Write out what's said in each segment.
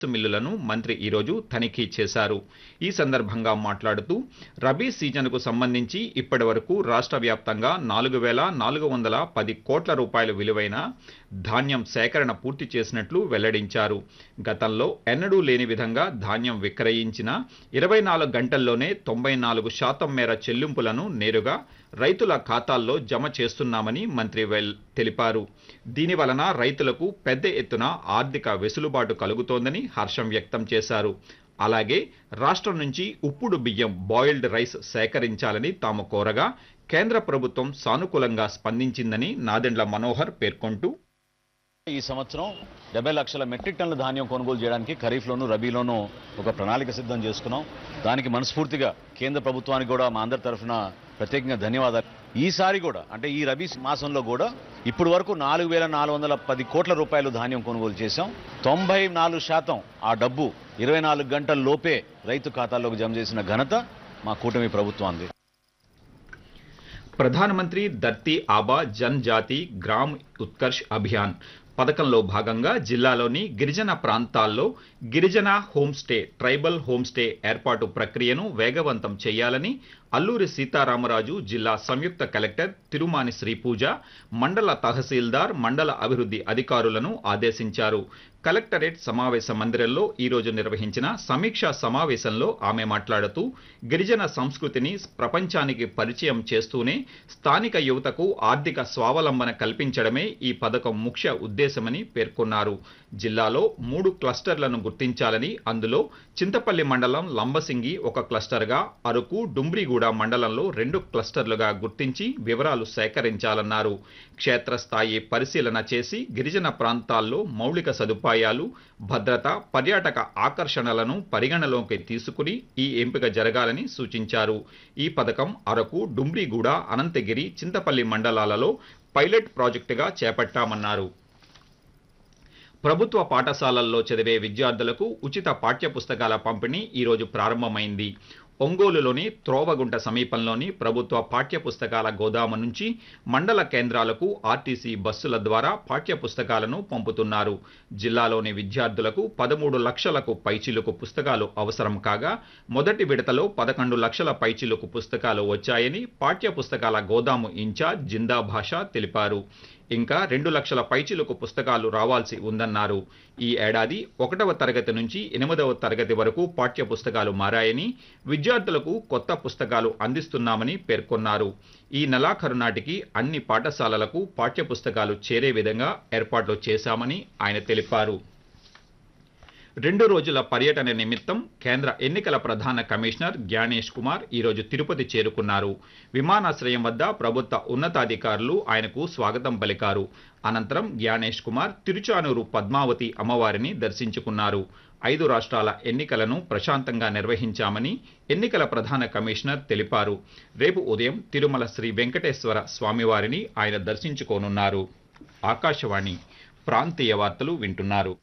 మిల్లులను మంత్రి ఈరోజు తనిఖీ చేశారు ఈ సందర్భంగా మాట్లాడుతూ రబీ సీజన్కు సంబంధించి ఇప్పటి వరకు రాష్ట్ర వ్యాప్తంగా నాలుగు వేల నాలుగు వందల పది కోట్ల రూపాయల విలువైన ధాన్యం సేకరణ పూర్తి చేసినట్లు వెల్లడించారు గతంలో ఎన్నడూ లేని విధంగా ధాన్యం విక్రయించిన ఇరవై నాలుగు గంటల్లోనే తొంభై నాలుగు శాతం మేర చెల్లింపులను నేరుగా రైతుల ఖాతాల్లో జమ చేస్తున్నామని మంత్రి వెల్ తెలిపారు దీని వలన రైతులకు పెద్ద ఎత్తున ఆర్థిక వెసులుబాటు కలుగుతోందని హర్షం వ్యక్తం చేశారు అలాగే రాష్ట్రం నుంచి ఉప్పుడు బియ్యం బాయిల్డ్ రైస్ సేకరించాలని తాము కోరగా కేంద్ర ప్రభుత్వం సానుకూలంగా స్పందించిందని నాదెండ్ల మనోహర్ పేర్కొంటూ ఈ సంవత్సరం డెబ్బై లక్షల మెట్రిక్ టన్నుల ధాన్యం కొనుగోలు చేయడానికి ఖరీఫ్లోను రబీలోను ఒక ప్రణాళిక సిద్ధం చేసుకున్నాం దానికి మనస్ఫూర్తిగా కేంద్ర ప్రభుత్వానికి కూడా మా అందరి తరఫున ప్రత్యేకంగా ధన్యవాదాలు ఈసారి కూడా అంటే ఈ రబీ మాసంలో కూడా ఇప్పుడు వరకు నాలుగు వేల నాలుగు వందల పది కోట్ల రూపాయలు ధాన్యం కొనుగోలు చేశాం తొంభై నాలుగు శాతం ఆ డబ్బు ఇరవై నాలుగు గంటల లోపే రైతు ఖాతాల్లోకి జమ చేసిన ఘనత మా కూటమి ప్రభుత్వాన్ని ప్రధానమంత్రి ధర్తీ ఆబా జన్ జాతి గ్రామ్ ఉత్కర్ష్ అభియాన్ పథకంలో భాగంగా జిల్లాలోని గిరిజన ప్రాంతాల్లో గిరిజన హోంస్టే ట్రైబల్ హోంస్టే ఏర్పాటు ప్రక్రియను వేగవంతం చేయాలని అల్లూరి సీతారామరాజు జిల్లా సంయుక్త కలెక్టర్ తిరుమాని శ్రీపూజ మండల తహసీల్దార్ మండల అభివృద్ధి అధికారులను ఆదేశించారు కలెక్టరేట్ సమావేశ మందిరంలో ఈరోజు నిర్వహించిన సమీక్షా సమావేశంలో ఆమె మాట్లాడుతూ గిరిజన సంస్కృతిని ప్రపంచానికి పరిచయం చేస్తూనే స్థానిక యువతకు ఆర్థిక స్వావలంబన కల్పించడమే ఈ పథకం ముఖ్య ఉద్దేశమని పేర్కొన్నారు జిల్లాలో మూడు క్లస్టర్లను గుర్తించాలని అందులో చింతపల్లి మండలం లంబసింగి ఒక క్లస్టర్గా అరకు డుమ్రిగూడ మండలంలో రెండు క్లస్టర్లుగా గుర్తించి వివరాలు సేకరించాలన్నారు క్షేత్రస్థాయి పరిశీలన చేసి గిరిజన ప్రాంతాల్లో మౌలిక సదుపాయాలు భద్రత పర్యాటక ఆకర్షణలను పరిగణలోకి తీసుకుని ఈ ఎంపిక జరగాలని సూచించారు ఈ పథకం అరకు డుమ్రిగూడ అనంతగిరి చింతపల్లి మండలాలలో పైలట్ ప్రాజెక్టుగా చేపట్టామన్నారు ప్రభుత్వ పాఠశాలల్లో చదివే విద్యార్థులకు ఉచిత పాఠ్యపుస్తకాల పంపిణీ ఈరోజు ప్రారంభమైంది ఒంగోలులోని త్రోవగుంట సమీపంలోని ప్రభుత్వ పాఠ్యపుస్తకాల గోదాము నుంచి మండల కేంద్రాలకు ఆర్టీసీ బస్సుల ద్వారా పాఠ్యపుస్తకాలను పంపుతున్నారు జిల్లాలోని విద్యార్థులకు పదమూడు లక్షలకు పైచిలుకు పుస్తకాలు అవసరం కాగా మొదటి విడతలో పదకొండు లక్షల పైచిలుకు పుస్తకాలు వచ్చాయని పాఠ్యపుస్తకాల గోదాము ఇన్ఛార్జ్ జిందా భాష తెలిపారు ఇంకా రెండు లక్షల పైచిలుకు పుస్తకాలు రావాల్సి ఉందన్నారు ఈ ఏడాది ఒకటవ తరగతి నుంచి ఎనిమిదవ తరగతి వరకు పాఠ్య పుస్తకాలు మారాయని విద్యార్థులకు కొత్త పుస్తకాలు అందిస్తున్నామని పేర్కొన్నారు ఈ నెలాఖరు నాటికి అన్ని పాఠశాలలకు పాఠ్య పుస్తకాలు చేరే విధంగా ఏర్పాట్లు చేశామని ఆయన తెలిపారు రెండు రోజుల పర్యటన నిమిత్తం కేంద్ర ఎన్నికల ప్రధాన కమిషనర్ జ్ఞానేష్ కుమార్ ఈరోజు తిరుపతి చేరుకున్నారు విమానాశ్రయం వద్ద ప్రభుత్వ ఉన్నతాధికారులు ఆయనకు స్వాగతం పలికారు అనంతరం జ్ఞానేష్ కుమార్ తిరుచానూరు పద్మావతి అమ్మవారిని దర్శించుకున్నారు ఐదు రాష్ట్రాల ఎన్నికలను ప్రశాంతంగా నిర్వహించామని ఎన్నికల ప్రధాన కమిషనర్ తెలిపారు రేపు ఉదయం తిరుమల శ్రీ వెంకటేశ్వర స్వామివారిని ఆయన దర్శించుకోనున్నారు ఆకాశవాణి ప్రాంతీయ వార్తలు వింటున్నారు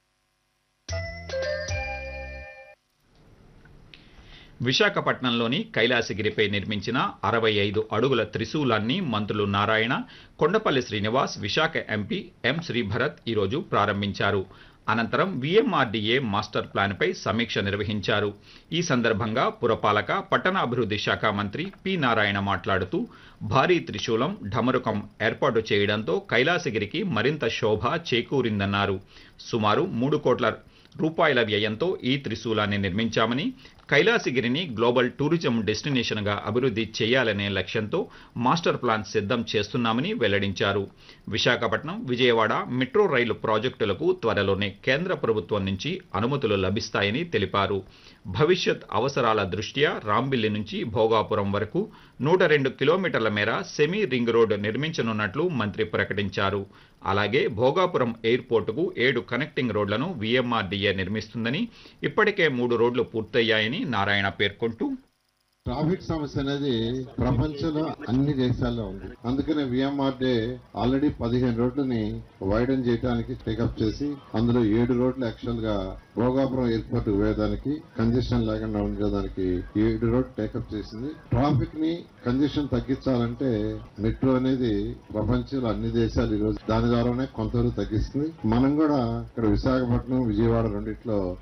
విశాఖపట్నంలోని కైలాసగిరిపై నిర్మించిన అరవై ఐదు అడుగుల త్రిశూలాన్ని మంత్రులు నారాయణ కొండపల్లి శ్రీనివాస్ విశాఖ ఎంపీ ఎం శ్రీభరత్ ఈరోజు ప్రారంభించారు అనంతరం విఎంఆర్డీఏ మాస్టర్ ప్లాన్పై సమీక్ష నిర్వహించారు ఈ సందర్భంగా పురపాలక పట్టణాభివృద్ధి శాఖ మంత్రి పి నారాయణ మాట్లాడుతూ భారీ త్రిశూలం ఢమరుకం ఏర్పాటు చేయడంతో కైలాసగిరికి మరింత శోభ చేకూరిందన్నారు సుమారు మూడు కోట్ల రూపాయల వ్యయంతో ఈ త్రిశూలాన్ని నిర్మించామని కైలాసగిరిని గ్లోబల్ టూరిజం డెస్టినేషన్గా అభివృద్ధి చేయాలనే లక్ష్యంతో మాస్టర్ ప్లాన్ సిద్ధం చేస్తున్నామని వెల్లడించారు విశాఖపట్నం విజయవాడ మెట్రో రైలు ప్రాజెక్టులకు త్వరలోనే కేంద్ర ప్రభుత్వం నుంచి అనుమతులు లభిస్తాయని తెలిపారు భవిష్యత్ అవసరాల దృష్ట్యా రాంబిల్లి నుంచి భోగాపురం వరకు నూట రెండు కిలోమీటర్ల మేర సెమీ రింగ్ రోడ్ నిర్మించనున్నట్లు మంత్రి ప్రకటించారు అలాగే భోగాపురం ఎయిర్పోర్టుకు ఏడు కనెక్టింగ్ రోడ్లను విఎంఆర్డీఏ నిర్మిస్తుందని ఇప్పటికే మూడు రోడ్లు పూర్తయ్యాయని నారాయణ పేర్కొంటూ ట్రాఫిక్ సమస్య అనేది ప్రపంచంలో అన్ని దేశాల్లో ఉంది అందుకనే విఎంఆర్డే ఆల్రెడీ పదిహేను రోడ్లని వైడన్ చేయడానికి టేకప్ చేసి అందులో ఏడు రోడ్లు యాక్చువల్ గా భోగాపురం ఎయిర్పోర్ట్ పోయేదానికి కంజెషన్ లేకుండా ఉండేదానికి ఏడు రోడ్ టేకప్ చేసింది ట్రాఫిక్ ని కంజెషన్ తగ్గించాలంటే మెట్రో అనేది ప్రపంచంలో అన్ని దేశాలు ఈ రోజు దాని ద్వారానే కొంతవరకు తగ్గిస్తుంది మనం కూడా ఇక్కడ విశాఖపట్నం విజయవాడ రెండిట్లో